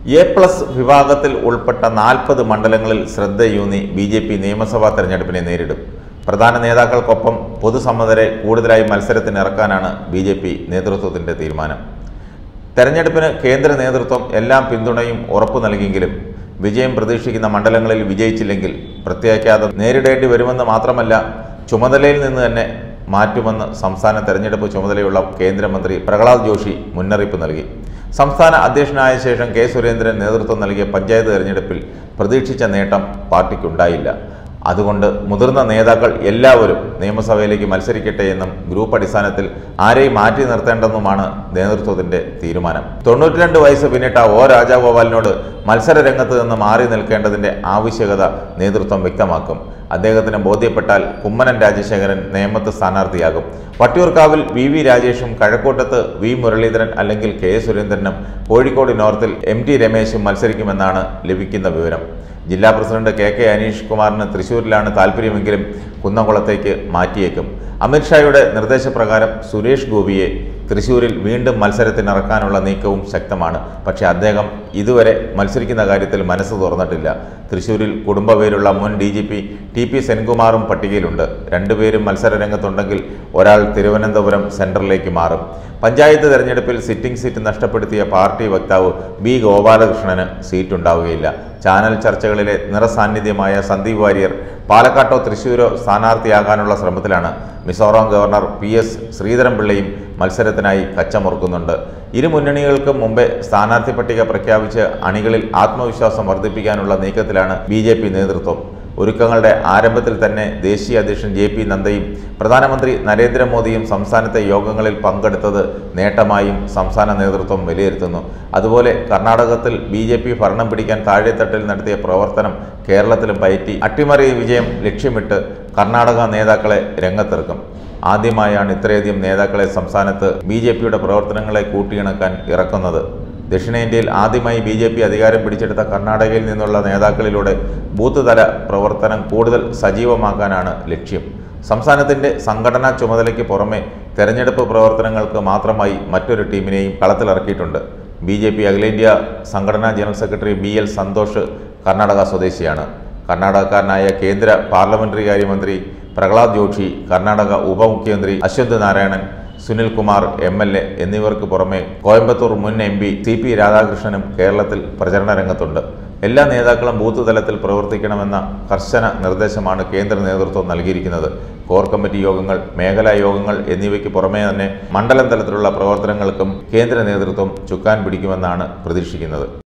A plus വിഭാഗത്തിൽ ഉൾപ്പെട്ട നാൽപ്പത് മണ്ഡലങ്ങളിൽ ശ്രദ്ധയൂന്നി ബി ജെ പി നിയമസഭാ തെരഞ്ഞെടുപ്പിനെ നേരിടും പ്രധാന നേതാക്കൾക്കൊപ്പം പൊതുസമ്മതരെ കൂടുതലായി മത്സരത്തിന് ഇറക്കാനാണ് ബി ജെ പി നേതൃത്വത്തിൻ്റെ തീരുമാനം തെരഞ്ഞെടുപ്പിന് കേന്ദ്ര നേതൃത്വം എല്ലാം പിന്തുണയും ഉറപ്പു നൽകിയെങ്കിലും വിജയം പ്രതീക്ഷിക്കുന്ന മണ്ഡലങ്ങളിൽ വിജയിച്ചില്ലെങ്കിൽ പ്രത്യാഘാതം നേരിടേണ്ടി വരുമെന്ന് മാത്രമല്ല ചുമതലയിൽ നിന്ന് തന്നെ മാറ്റുമെന്ന് സംസ്ഥാന തെരഞ്ഞെടുപ്പ് ചുമതലയുള്ള കേന്ദ്രമന്ത്രി പ്രഹ്ലാദ് ജോഷി മുന്നറിയിപ്പ് നൽകി സംസ്ഥാന അധ്യക്ഷനായ ശേഷം കെ സുരേന്ദ്രൻ നേതൃത്വം നൽകിയ പഞ്ചായത്ത് തെരഞ്ഞെടുപ്പിൽ പ്രതീക്ഷിച്ച നേട്ടം പാർട്ടിക്കുണ്ടായില്ല അതുകൊണ്ട് മുതിർന്ന നേതാക്കൾ എല്ലാവരും നിയമസഭയിലേക്ക് മത്സരിക്കട്ടെ എന്നും ഗ്രൂപ്പ് അടിസ്ഥാനത്തിൽ ആരെയും മാറ്റി നിർത്തേണ്ടെന്നുമാണ് നേതൃത്വത്തിന്റെ തീരുമാനം തൊണ്ണൂറ്റിരണ്ട് വയസ്സ് പിന്നിട്ട ഒ രാജഗോപാലിനോട് മത്സര രംഗത്ത് നിന്ന് മാറി നിൽക്കേണ്ടതിന്റെ ആവശ്യകത നേതൃത്വം വ്യക്തമാക്കും അദ്ദേഹത്തിന് ബോധ്യപ്പെട്ടാൽ കുമ്മനം രാജശേഖരൻ നേമത്ത് സ്ഥാനാർത്ഥിയാകും വട്ടിയൂർക്കാവിൽ വി വി രാജേഷും കഴക്കൂട്ടത്ത് വി മുരളീധരൻ അല്ലെങ്കിൽ കെ സുരേന്ദ്രനും കോഴിക്കോട് നോർത്തിൽ എം ടി രമേശും മത്സരിക്കുമെന്നാണ് ലഭിക്കുന്ന വിവരം ജില്ലാ പ്രസിഡന്റ് കെ കെ അനീഷ് കുമാറിന് തൃശൂരിലാണ് താല്പര്യമെങ്കിലും കുന്നംകുളത്തേക്ക് മാറ്റിയേക്കും അമിത്ഷായുടെ നിർദ്ദേശപ്രകാരം സുരേഷ് ഗോപിയെ തൃശൂരിൽ വീണ്ടും മത്സരത്തിനിറക്കാനുള്ള നീക്കവും ശക്തമാണ് പക്ഷേ അദ്ദേഹം ഇതുവരെ മത്സരിക്കുന്ന കാര്യത്തിൽ മനസ്സ് തുറന്നിട്ടില്ല തൃശൂരിൽ കുടുംബപേരുള്ള മുൻ D G P T P സെൻകുമാറും പട്ടികയിലുണ്ട് രണ്ടുപേരും മത്സര രംഗത്തുണ്ടെങ്കിൽ ഒരാൾ തിരുവനന്തപുരം സെൻട്രലിലേക്ക് മാറും പഞ്ചായത്ത് തെരഞ്ഞെടുപ്പിൽ സിറ്റിംഗ് സീറ്റ് നഷ്ടപ്പെടുത്തിയ പാർട്ടി വക്താവ് ബി ഗോപാലകൃഷ്ണന് സീറ്റുണ്ടാവുകയില്ല ചാനൽ ചർച്ചകളിലെ നിറസാന്നിധ്യമായ സന്ദീപ് വാര്യർ പാലക്കാട്ടോ തൃശൂരോ സ്ഥാനാർത്ഥിയാകാനുള്ള ശ്രമത്തിലാണ് മിസോറാം ഗവർണർ പി എസ് ശ്രീധരൻപിള്ളയും മത്സരത്തിനായി കച്ചമുറുക്കുന്നുണ്ട് ഇരു മുന്നണികൾക്കും മുമ്പേ സ്ഥാനാർത്ഥി പട്ടിക പ്രഖ്യാപിച്ച് അണികളിൽ ആത്മവിശ്വാസം വർദ്ധിപ്പിക്കാനുള്ള നീക്കത്തിലാണ് ബി നേതൃത്വം ഒരുക്കങ്ങളുടെ ആരംഭത്തിൽ തന്നെ ദേശീയ അധ്യക്ഷൻ ജെ പി നദ്ദയും പ്രധാനമന്ത്രി നരേന്ദ്രമോദിയും സംസ്ഥാനത്തെ യോഗങ്ങളിൽ പങ്കെടുത്തത് നേട്ടമായും സംസ്ഥാന നേതൃത്വം വിലയിരുത്തുന്നു അതുപോലെ കർണാടകത്തിൽ ബി ജെ പി ഭരണം പിടിക്കാൻ താഴെത്തട്ടിൽ നടത്തിയ പ്രവർത്തനം കേരളത്തിലും പയറ്റി അട്ടിമറി വിജയം ലക്ഷ്യമിട്ട് കർണാടക നേതാക്കളെ രംഗത്തിറക്കും ആദ്യമായാണ് ഇത്രയധികം നേതാക്കളെ സംസ്ഥാനത്ത് ബി ജെ പിയുടെ പ്രവർത്തനങ്ങളെ കൂട്ടിയിണക്കാൻ ഇറക്കുന്നത് ദക്ഷിണേന്ത്യയിൽ ആദ്യമായി ബി ജെ പി അധികാരം പിടിച്ചെടുത്ത കർണാടകയിൽ നിന്നുള്ള നേതാക്കളിലൂടെ ബൂത്ത് തല പ്രവർത്തനം കൂടുതൽ സജീവമാക്കാനാണ് ലക്ഷ്യം സംസ്ഥാനത്തിൻ്റെ സംഘടനാ ചുമതലയ്ക്ക് പുറമെ തെരഞ്ഞെടുപ്പ് പ്രവർത്തനങ്ങൾക്ക് മാത്രമായി മറ്റൊരു ടീമിനെയും കളത്തിലിറക്കിയിട്ടുണ്ട് ബി ജെ പി അഖിലേന്ത്യാ സംഘടനാ general secretary B L Santhosh Karnataka സ്വദേശിയാണ് കർണാടകക്കാരനായ കേന്ദ്ര പാർലമെന്ററി കാര്യമന്ത്രി പ്രഹ്ലാദ് ജോഷി കർണാടക ഉപമുഖ്യമന്ത്രി Ashwath Narayanan Sunil Kumar M L A എന്നിവർക്ക് പുറമെ കോയമ്പത്തൂർ മുൻ എം പി സി പി രാധാകൃഷ്ണനും കേരളത്തിൽ പ്രചരണ രംഗത്തുണ്ട് എല്ലാ നേതാക്കളും ബൂത്ത് തലത്തിൽ പ്രവർത്തിക്കണമെന്ന കർശന നിർദ്ദേശമാണ് കേന്ദ്ര നേതൃത്വം നൽകിയിരിക്കുന്നത് കോർ കമ്മിറ്റി യോഗങ്ങൾ മേഖലാ യോഗങ്ങൾ എന്നിവയ്ക്ക് പുറമേ തന്നെ മണ്ഡലം തലത്തിലുള്ള പ്രവർത്തനങ്ങൾക്കും കേന്ദ്ര നേതൃത്വം ചുക്കാൻ പിടിക്കുമെന്നാണ് പ്രതീക്ഷിക്കുന്നത്